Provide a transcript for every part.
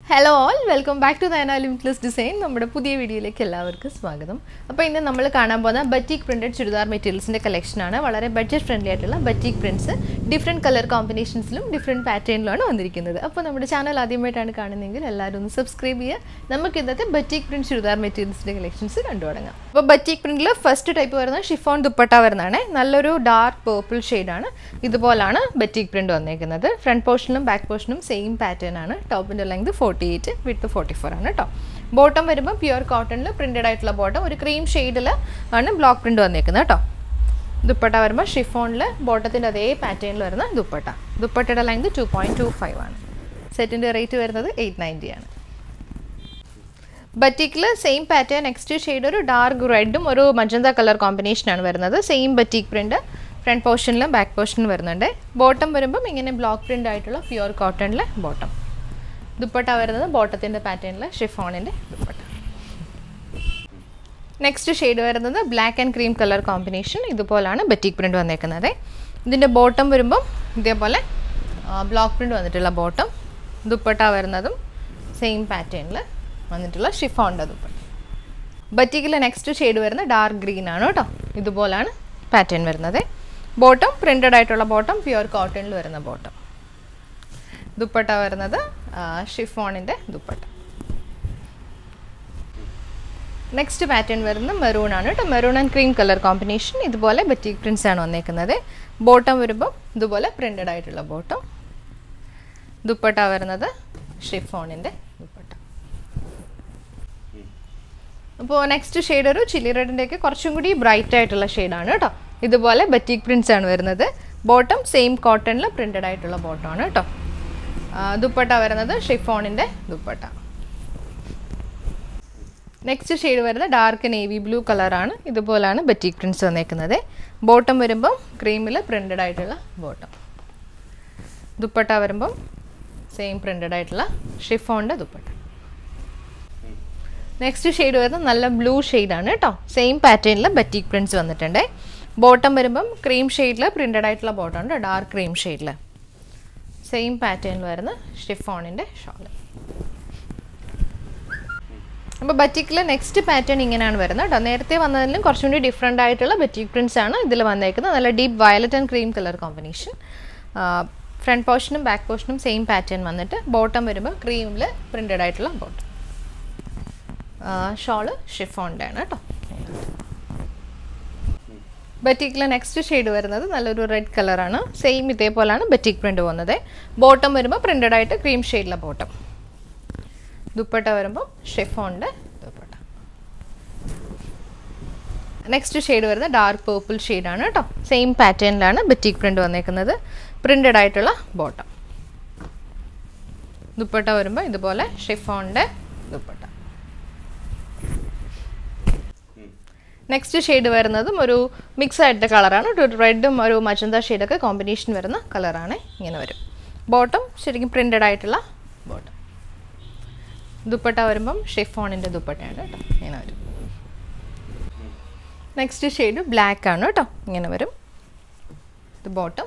hello all welcome back to Nayana limitless design നമ്മുടെ പുതിയ വീഡിയോയിലേക്ക് എല്ലാവർക്കും സ്വാഗതം അപ്പോൾ ഇന്ന് നമ്മൾ കാണാൻ പോകുന്ന ബറ്റീക് പ്രിൻറ്റഡ് ചുരിദാർ മെറ്റീരിയൽസിൻ്റെ കളക്ഷനാണ് വളരെ ബഡ്ജറ്റ് ഫ്രണ്ട്ലി ആയിട്ടുള്ള ബറ്റീക് പ്രിൻറ്റ്സ് ഡിഫറെൻറ്റ് കളർ കോമ്പിനേഷൻസിലും ഡിഫറെൻറ്റ് പാറ്റേണിലുമാണ് വന്നിരിക്കുന്നത് അപ്പോൾ നമ്മുടെ ചാനൽ ആദ്യമായിട്ടാണ് കാണുന്നതെങ്കിൽ എല്ലാവരും ഒന്ന് സബ്സ്ക്രൈബ് ചെയ്യുക നമുക്ക് ഇന്നത്തെ ബറ്റീക് പ്രിൻറ്റ് ചുരിദാർ മെറ്റീരിയൽസിൻ്റെ കളക്ഷൻസ് കണ്ടു തുടങ്ങാം അപ്പോൾ ബറ്റീക് പ്രിൻറ്റിൽ ഫസ്റ്റ് ടൈപ്പ് വരുന്നത് ഷിഫോൺ ദുപ്പട്ട വരുന്നതാണ് നല്ലൊരു ഡാർക്ക് പേർപ്പിൾ ഷെയ്ഡാണ് ഇതുപോലാണ് ബറ്റീക് പ്രിൻറ്റ് വന്നേക്കുന്നത് ഫ്രണ്ട് പോർഷനും ബാക്ക് പോർഷനും സെയിം പാറ്റേൺ ആണ് ടോപ്പിൻ്റെ length forty eight with forty four ആണ് കേട്ടോ ബോട്ടം വരുമ്പോൾ പ്യുവർ കോട്ടണിൽ പ്രിൻറ്റഡ് ആയിട്ടുള്ള ബോട്ടം ഒരു ക്രീം ഷെയ്ഡിൽ ആണ് ബ്ലോക്ക് പ്രിൻറ്റ് വന്നേക്കുന്നത് കേട്ടോ ദുപ്പട്ട വരുമ്പോൾ ഷിഫോണിൽ ബോട്ടത്തിൻ്റെ അതേ പാറ്റേണിൽ വരുന്ന ദുപ്പട്ട ദുപ്പട്ടയുടെ length two point two five ആണ് സെറ്റിൻ്റെ റേറ്റ് വരുന്നത് എയ്റ്റ് നയൻറ്റി ആണ് ബറ്റീക്കിൽ സെയിം പാറ്റേൺ നെക്സ്റ്റ് ഷെയ്ഡ് ഒരു ഡാർക്ക് റെഡും ഒരു മജന്ത കളർ കോമ്പിനേഷനാണ് വരുന്നത് സെയിം ബറ്റീക്ക് പ്രിൻറ്റ് ഫ്രണ്ട് പോർഷനിലും ബാക്ക് പോർഷനിലും വരുന്നുണ്ട് ബോട്ടം വരുമ്പം ഇങ്ങനെ ബ്ലോക്ക് പ്രിൻ്റ് ആയിട്ടുള്ള പ്യുവർ കോട്ടണിലെ ബോട്ടം ദുപ്പട്ട വരുന്നത് ബോട്ടത്തിൻ്റെ പാറ്റേണിൽ ഷിഫോണിൻ്റെ ദുപ്പട്ട നെക്സ്റ്റ് ഷെയ്ഡ് വരുന്നത് black and cream colour combination ഇതുപോലാണ് ബറ്റീക്ക് പ്രിൻറ്റ് വന്നേക്കുന്നത് ഇതിൻ്റെ ബോട്ടം വരുമ്പം ഇതേപോലെ ബ്ലോക്ക് പ്രിൻറ്റ് വന്നിട്ടുള്ള ബോട്ടം ദുപ്പട്ട വരുന്നതും സെയിം പാറ്റേണിൽ വന്നിട്ടുള്ള ഷിഫോണിൻ്റെ ദുപ്പട്ട ബറ്റീക്കിലെ നെക്സ്റ്റ് ഷെയ്ഡ് വരുന്ന ഡാർക്ക് ഗ്രീൻ ആണ് കേട്ടോ ഇതുപോലാണ് പാറ്റേൺ വരുന്നത് ബോട്ടം പ്രിൻറ്റഡ് ആയിട്ടുള്ള ബോട്ടം പ്യുവർ കോട്ടണിൽ വരുന്ന ബോട്ടം ദുപ്പട്ട വരുന്നത് ഷിഫോണിൻ്റെ ദുപ്പട്ട നെക്സ്റ്റ് പാറ്റേൺ വരുന്നത് മെറൂൺ ആണ് കേട്ടോ maroon and cream colour combination ഇതുപോലെ ബറ്റീക് പ്രിൻസ് ആണ് വന്നേക്കുന്നത് ബോട്ടം വരുമ്പോൾ ഇതുപോലെ പ്രിൻറ്റഡ് ആയിട്ടുള്ള ബോട്ടം ദുപ്പട്ട വരുന്നത് ഷിഫോണിൻ്റെ ദുപ്പട്ട അപ്പോൾ നെക്സ്റ്റ് ഷെയ്ഡ് ഒരു ചില്ലി റെഡിൻ്റെയൊക്കെ കുറച്ചും കൂടി ബ്രൈറ്റ് ആയിട്ടുള്ള ഷെയ്ഡാണ് കേട്ടോ ഇതുപോലെ ബറ്റീക് പ്രിൻസ് ആണ് വരുന്നത് ബോട്ടം സെയിം കോട്ടണിൽ പ്രിൻറ്റഡ് ആയിട്ടുള്ള ബോട്ടം ആണ് കേട്ടോ ദുപ്പട്ട വരുന്നത് ഷിഫോണിൻ്റെ ദുപ്പട്ട നെക്സ്റ്റ് ഷെയ്ഡ് വരുന്നത് ഡാർക്ക് നേവി ബ്ലൂ കളറാണ് ഇതുപോലാണ് ബറ്റീക് പ്രിൻസ് വന്നേക്കുന്നത് ബോട്ടം വരുമ്പം ക്രീമിൽ പ്രിൻറ്റഡ് ആയിട്ടുള്ള ബോട്ടം ദുപ്പട്ട വരുമ്പം സെയിം പ്രിൻറ്റഡ് ആയിട്ടുള്ള ഷിഫോണിൻ്റെ ദുപ്പട്ട നെക്സ്റ്റ് ഷെയ്ഡ് വരുന്നത് നല്ല ബ്ലൂ ഷെയ്ഡാണ് കേട്ടോ സെയിം പാറ്റേണിൽ ബറ്റീക് പ്രിൻറ്റ്സ് വന്നിട്ടുണ്ട് ബോട്ടം വരുമ്പം ക്രീം ഷെയ്ഡിൽ പ്രിൻറ്റഡ് ആയിട്ടുള്ള ബോട്ടം ഉണ്ട് ഡാർക്ക് ക്രീം ഷെയ്ഡിൽ സെയിം പാറ്റേണിൽ വരുന്ന ഷിഫോണിൻ്റെ ഷോള് അപ്പോൾ ബറ്റിക്കിൽ നെക്സ്റ്റ് പാറ്റേൺ ഇങ്ങനെയാണ് വരുന്നത് കേട്ടോ നേരത്തെ വന്നതിലും കുറച്ചും കൂടി ഡിഫറെൻ്റ് ആയിട്ടുള്ള ബറ്റിക് പ്രിൻറ്റ്സ് ആണ് ഇതിൽ വന്നേക്കുന്നത് നല്ല deep violet and cream colour combination front പോർഷനും ബാക്ക് പോർഷനും സെയിം പാറ്റേൺ വന്നിട്ട് ബോട്ടം വരുമ്പോൾ ക്രീമിൽ പ്രിൻറ്റഡ് ആയിട്ടുള്ള ബോട്ടം ഷോള് ഷിഫോണിൻ്റെ ആണ് കേട്ടോ ബറ്റീക്കിലെ നെക്സ്റ്റ് ഷെയ്ഡ് വരുന്നത് നല്ലൊരു റെഡ് കളറാണ് സെയിം ഇതേപോലാണ് ബറ്റീക് പ്രിൻ്റ് പോകുന്നത് ബോട്ടം വരുമ്പോൾ പ്രിൻറ്റഡ് ആയിട്ട് ക്രീം ഷെയ്ഡിലെ ബോട്ടം ദുപ്പട്ട വരുമ്പോൾ ഷിഫോണിൻ്റെ ദുപ്പട്ട നെക്സ്റ്റ് ഷെയ്ഡ് വരുന്നത് ഡാർക്ക് പേർപ്പിൾ ഷെയ്ഡാണ് കേട്ടോ സെയിം പാറ്റേണിലാണ് ബറ്റീക് പ്രിൻ്റ് വന്നേക്കുന്നത് പ്രിൻറ്റഡ് ആയിട്ടുള്ള ബോട്ടം ദുപ്പട്ട വരുമ്പോൾ ഇതുപോലെ ഷിഫോണിൻ്റെ ദുപ്പട്ട നെക്സ്റ്റ് ഷെയ്ഡ് വരുന്നതും ഒരു മിക്സ് ആയിട്ട് കളറാണ് ഒരു റെഡും ഒരു മജന്ത ഷെയ്ഡൊക്കെ കോമ്പിനേഷൻ വരുന്ന കളറാണ് ഇങ്ങനെ വരും ബോട്ടം ശരിക്കും പ്രിൻറ്റഡ് ആയിട്ടുള്ള ബോട്ടം ദുപ്പട്ട വരുമ്പം ഷിഫോണിൻ്റെ ദുപ്പട്ടയാണ് കേട്ടോ ഇങ്ങനെ വരും നെക്സ്റ്റ് ഷെയ്ഡ് ബ്ലാക്ക് ആണ് കേട്ടോ ഇങ്ങനെ വരും ഇത് bottom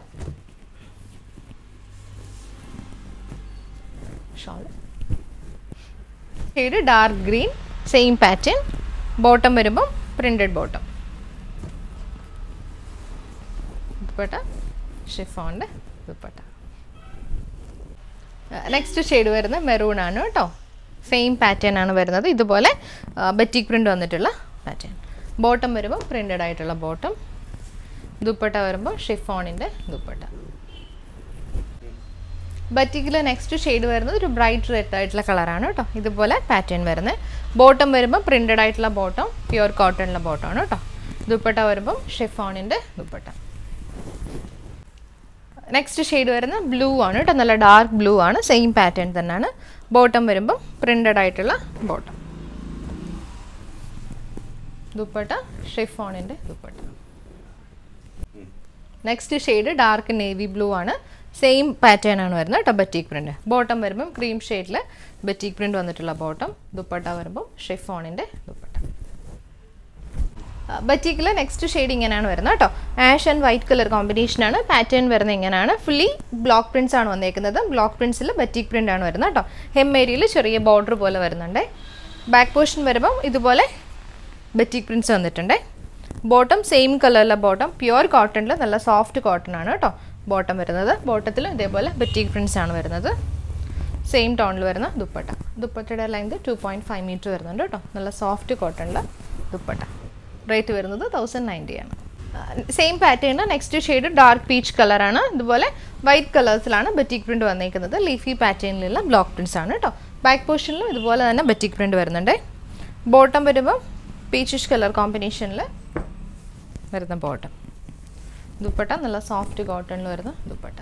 shawl shade dark green same pattern bottom വരുമ്പം പ്രിൻറ്റഡ് ബോട്ടം ദുപ്പട്ട ഷിഫോണിൻ്റെ ദുപ്പട്ട നെക്സ്റ്റ് ഷെയ്ഡ് വരുന്നത് മെറൂൺ ആണ് കേട്ടോ സെയിം പാറ്റേൺ ആണ് വരുന്നത് ഇതുപോലെ ബറ്റീക് പ്രിൻ്റ് വന്നിട്ടുള്ള പാറ്റേൺ ബോട്ടം വരുമ്പോൾ പ്രിൻറ്റഡ് ആയിട്ടുള്ള ബോട്ടം ദുപ്പട്ട വരുമ്പോൾ ഷിഫോണിൻ്റെ ദുപ്പട്ട ബറ്റിക്കിൽ നെക്സ്റ്റ് ഷെയ്ഡ് വരുന്നത് ഒരു ബ്രൈറ്റ് റെഡ് ആയിട്ടുള്ള കളറാണ് കേട്ടോ ഇതുപോലെ പാറ്റേൺ വരുന്നത് ബോട്ടം വരുമ്പോൾ പ്രിൻറ്റഡ് ആയിട്ടുള്ള ബോട്ടം പ്യുവർ കോട്ടണിലെ ബോട്ടം ആണ് കേട്ടോ ദുപ്പട്ട വരുമ്പം ഷിഫോണിൻ്റെ ദുപ്പട്ട നെക്സ്റ്റ് ഷെയ്ഡ് വരുന്ന ബ്ലൂ ആണ് കേട്ടോ നല്ല ഡാർക്ക് ബ്ലൂ ആണ് സെയിം പാറ്റേൺ തന്നെയാണ് ബോട്ടം വരുമ്പം പ്രിൻറ്റഡ് ആയിട്ടുള്ള ബോട്ടം ദുപ്പട്ട ഷിഫോണിൻ്റെ dupatta next shade dark navy blue ആണ് സെയിം പാറ്റേൺ ആണ് വരുന്നത് കേട്ടോ ബറ്റീക് പ്രിൻറ്റ് ബോട്ടം വരുമ്പം ക്രീം ഷെയ്ഡിൽ ബറ്റീക് പ്രിൻറ്റ് വന്നിട്ടുള്ള ബോട്ടം ദുപ്പട്ട വരുമ്പം ഷിഫോണിൻ്റെ ദുപ്പട്ട ബറ്റീക്കിൽ നെക്സ്റ്റ് ഷെയ്ഡ് ഇങ്ങനെയാണ് വരുന്നത് കേട്ടോ ആഷ് ആൻഡ് വൈറ്റ് കളർ കോമ്പിനേഷനാണ് പാറ്റേൺ വരുന്നത് ഇങ്ങനെയാണ് ഫുള്ളി ബ്ലോക്ക് പ്രിൻസ് ആണ് വന്നേക്കുന്നത് ബ്ലോക്ക് പ്രിൻസിൽ ബറ്റീക് പ്രിൻ്റ് ആണ് വരുന്നത് കേട്ടോ ഹെം ഏരിയയിൽ ചെറിയ ബോർഡർ പോലെ വരുന്നുണ്ട് ബാക്ക് പോർഷൻ വരുമ്പം ഇതുപോലെ ബറ്റീക് പ്രിൻസ് വന്നിട്ടുണ്ട് ബോട്ടം സെയിം കളറിലെ ബോട്ടം പ്യുവർ കോട്ടണിൽ നല്ല സോഫ്റ്റ് കോട്ടൺ ആണ് കേട്ടോ ബോട്ടം വരുന്നത് ബോട്ടത്തിൽ ഇതേപോലെ ബറ്റീക് പ്രിൻസ് ആണ് വരുന്നത് സെയിം ടോണിൽ വരുന്ന ദുപ്പട്ട ദുപ്പട്ടയുടെ length two point five metre വരുന്നുണ്ട് കേട്ടോ നല്ല സോഫ്റ്റ് കോട്ടണിൽ ദുപ്പട്ട റേറ്റ് വരുന്നത് തൗസൻഡ് നയൻറ്റി ആണ് സെയിം പാറ്റേണിൽ നെക്സ്റ്റ് ഷെയ്ഡ് ഡാർക്ക് പീച്ച് കളറാണ് ഇതുപോലെ വൈറ്റ് കളേഴ്സിലാണ് ബറ്റീക് പ്രിൻറ്റ് വന്നേക്കുന്നത് ലീഫി പാറ്റേണിലുള്ള ബ്ലോക്ക് പ്രിൻറ്റ്സ് ആണ് കേട്ടോ ബാക്ക് പോർഷനിലും ഇതുപോലെ തന്നെ ബറ്റീക് പ്രിൻറ്റ് വരുന്നുണ്ട് ബോട്ടം വരുമ്പോൾ പീച്ചിഷ് കളർ കോമ്പിനേഷനിൽ വരുന്ന ബോട്ടം ദുപ്പട്ട നല്ല സോഫ്റ്റ് കോട്ടണിൽ വരുന്ന ദുപ്പട്ട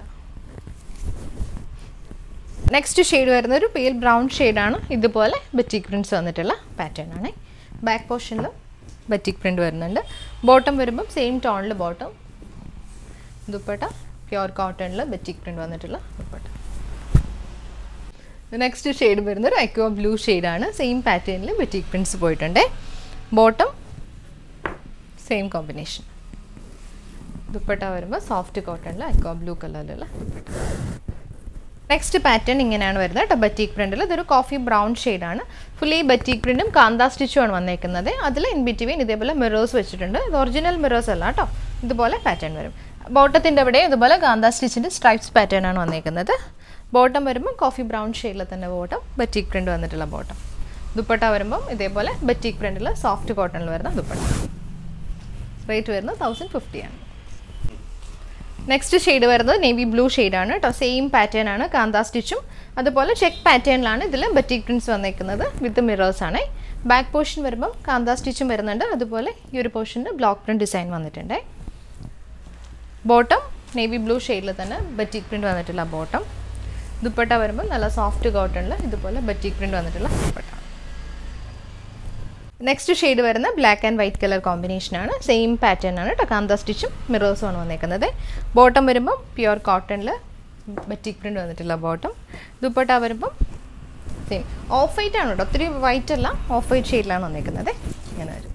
നെക്സ്റ്റ് ഷെയ്ഡ് വരുന്ന ഒരു പേൽ ബ്രൗൺ ഷെയ്ഡാണ് ഇതുപോലെ ബറ്റീക് പ്രിൻറ്റ്സ് വന്നിട്ടുള്ള പാറ്റേൺ ആണ് ബാക്ക് പോർഷനിലും ബറ്റീക് പ്രിൻറ്റ് വരുന്നുണ്ട് ബോട്ടം വരുമ്പം സെയിം ടോണിൽ ബോട്ടം ദുപ്പട്ട പ്യുവർ കോട്ടണിൽ ബറ്റീക് പ്രിൻറ്റ് വന്നിട്ടുള്ള ദുപ്പട്ട നെക്സ്റ്റ് ഷെയ്ഡ് വരുന്ന ഒരു അക്വ ബ്ലൂ ഷെയ്ഡാണ് സെയിം പാറ്റേണിൽ ബറ്റീക് പ്രിൻറ്റ്സ് പോയിട്ടുണ്ട് ബോട്ടം സെയിം കോമ്പിനേഷൻ ദുപ്പട്ട വരുമ്പോൾ സോഫ്റ്റ് കോട്ടണിൽ അക്വ ബ്ലൂ കളറിലുള്ള ദുപ്പട്ട നെക്സ്റ്റ് പാറ്റേൺ ഇങ്ങനെയാണ് വരുന്നത് കേട്ടോ ബറ്റീക് പ്രിൻറ്റിൽ ഇതൊരു കോഫി ബ്രൗൺ ഷെയ്ഡാണ് ഫുള്ളി ബറ്റീക് പ്രിൻറ്റും കാന്ത സ്റ്റിച്ചും ആണ് വന്നേക്കുന്നത് അതിൽ ഇൻ ബിറ്റ്വീൻ ഇതേപോലെ മിറേഴ്സ് വെച്ചിട്ടുണ്ട് ഇത് ഒറിജിനൽ മിറേഴ്സ് അല്ല കേട്ടോ ഇതുപോലെ പാറ്റേൺ വരും ബോട്ടത്തിൻ്റെ അവിടെ ഇതുപോലെ കാന്ത സ്റ്റിച്ചിൻ്റെ സ്ട്രൈപ്സ് പാറ്റേൺ ആണ് വന്നേക്കുന്നത് ബോട്ടം വരുമ്പോൾ കോഫി ബ്രൗൺ ഷെയ്ഡിൽ തന്നെ ബോട്ടം ബറ്റീക് പ്രിൻറ്റ് വന്നിട്ടുള്ള ബോട്ടം ദുപ്പട്ട വരുമ്പം ഇതേപോലെ ബറ്റീക് പ്രിൻറ്റിൽ സോഫ്റ്റ് കോട്ടണിൽ വരുന്ന ദുപ്പട്ട റേറ്റ് വരുന്നത് തൗസൻഡ് ഫിഫ്റ്റി ആണ് നെക്സ്റ്റ് ഷെയ്ഡ് വരുന്നത് നേവി ബ്ലൂ ഷെയ്ഡാണ് കേട്ടോ സെയിം പാറ്റേൺ ആണ് കാന്ത സ്റ്റിച്ചും അതുപോലെ ചെക്ക് പാറ്റേണിലാണ് ഇതിൽ ബറ്റീക് പ്രിൻറ്റ്സ് വന്നേക്കുന്നത് വിത്ത് മിറേഴ്സ് ആണ് ബാക്ക് പോർഷൻ വരുമ്പം കാന്ത സ്റ്റിച്ചും വരുന്നുണ്ട് അതുപോലെ ഈ ഒരു പോർഷനിൽ ബ്ലോക്ക് പ്രിൻറ്റ് ഡിസൈൻ വന്നിട്ടുണ്ട് ബോട്ടം നേവി ബ്ലൂ ഷെയ്ഡിൽ തന്നെ ബറ്റീക് പ്രിൻറ്റ് വന്നിട്ടുള്ള ബോട്ടം ദുപ്പട്ട വരുമ്പോൾ നല്ല സോഫ്റ്റ് കോട്ടണിൽ ഇതുപോലെ ബറ്റീക് പ്രിൻറ്റ് വന്നിട്ടുള്ള ദുപ്പട്ട നെക്സ്റ്റ് ഷെയ്ഡ് വരുന്ന ബ്ലാക്ക് ആൻഡ് വൈറ്റ് കളർ കോമ്പിനേഷനാണ് സെയിം പാറ്റേൺ ആണ് കേട്ടോ കാന്ത സ്റ്റിച്ചും മിറേഴ്സും ആണ് വന്നേക്കുന്നത് ബോട്ടം വരുമ്പം പ്യുവർ കോട്ടണിൽ ബറ്റിക് പ്രിൻറ്റ് വന്നിട്ടുള്ള ബോട്ടം ദുപ്പട്ട വരുമ്പം സെയിം ഓഫ് വൈറ്റ് ആണ് കേട്ടോ ഒത്തിരി വൈറ്റ് അല്ല ഓഫ് വൈറ്റ് ഷെയ്ഡിലാണ് വന്നേക്കുന്നത് ഇങ്ങനെ വരും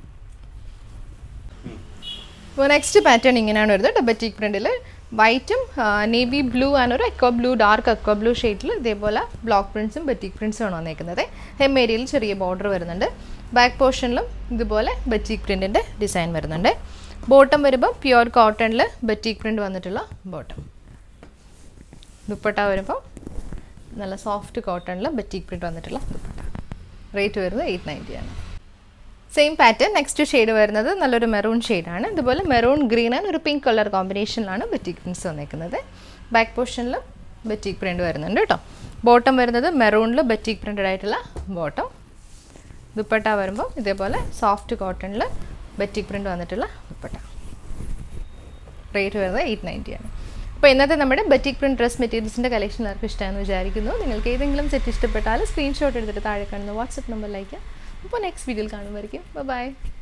അപ്പോൾ നെക്സ്റ്റ് പാറ്റേൺ ഇങ്ങനെയാണ് വരുന്നത് ബറ്റിക് പ്രിൻറ്റിൽ വൈറ്റും നേവി ബ്ലൂ ആണ് ഒരു echo blue dark echo blue ഷെയ്ഡിൽ ഇതേപോലെ ബ്ലോക്ക് പ്രിൻസും ബറ്റിക് പ്രിൻസും ആണ് വന്നേക്കുന്നത് ഹെം ഏരിയയിൽ ചെറിയ ബോർഡർ വരുന്നുണ്ട് ബാക്ക് പോർഷനിലും ഇതുപോലെ ബറ്റിക് പ്രിൻറ്റിൻ്റെ ഡിസൈൻ വരുന്നുണ്ട് ബോട്ടം വരുമ്പോൾ പ്യുവർ കോട്ടണിൽ ബറ്റിക് പ്രിൻറ്റ് വന്നിട്ടുള്ള ബോട്ടം ദുപ്പട്ട വരുമ്പോൾ നല്ല സോഫ്റ്റ് കോട്ടണിൽ ബറ്റിക് പ്രിൻറ്റ് വന്നിട്ടുള്ള ദുപ്പട്ട റേറ്റ് വരുന്നത് എയ്റ്റ് നയൻറ്റി ആണ് സെയിം പാറ്റേൺ നെക്സ്റ്റ് ഷെയ്ഡ് വരുന്നത് നല്ലൊരു മെറൂൺ ഷെയ്ഡാണ് ഇതുപോലെ മെറൂൺ ഗ്രീൻ ആൻഡ് ഒരു പിങ്ക് കളർ കോമ്പിനേഷനിലാണ് ബറ്റിക് പ്രിൻറ്റ്സ് വന്നേക്കുന്നത് ബാക്ക് പോർഷനിൽ ബറ്റിക് പ്രിൻറ്റ് വരുന്നുണ്ട് കേട്ടോ ബോട്ടം വരുന്നത് മെറൂണിൽ ബറ്റിക് പ്രിൻറ്റഡ് ആയിട്ടുള്ള ബോട്ടം ദുപ്പട്ട വരുമ്പോൾ ഇതേപോലെ സോഫ്റ്റ് കോട്ടണിൽ ബറ്റിക് പ്രിൻറ്റ് വന്നിട്ടുള്ള ദുപ്പട്ട റേറ്റ് വരുന്നത് എയ്റ്റ് നയൻറ്റി ആണ് അപ്പോൾ ഇന്നത്തെ നമ്മുടെ ബറ്റിക് പ്രിൻറ്റ് ഡ്രസ് മെറ്റീരിയൽസിൻ്റെ കളക്ഷൻ എല്ലാവർക്കും ഇഷ്ടമാണെന്ന് വിചാരിക്കുന്നു നിങ്ങൾക്ക് ഏതെങ്കിലും സെറ്റ് ഇഷ്ടപ്പെട്ടാൽ സ്ക്രീൻഷോട്ട് എടുത്തിട്ട് താഴെ കാണുന്ന വാട്സപ്പ് നമ്പറിലേക്ക് അപ്പോൾ നെക്സ്റ്റ് വീഡിയോയിൽ കാണുമായിരിക്കും ബൈ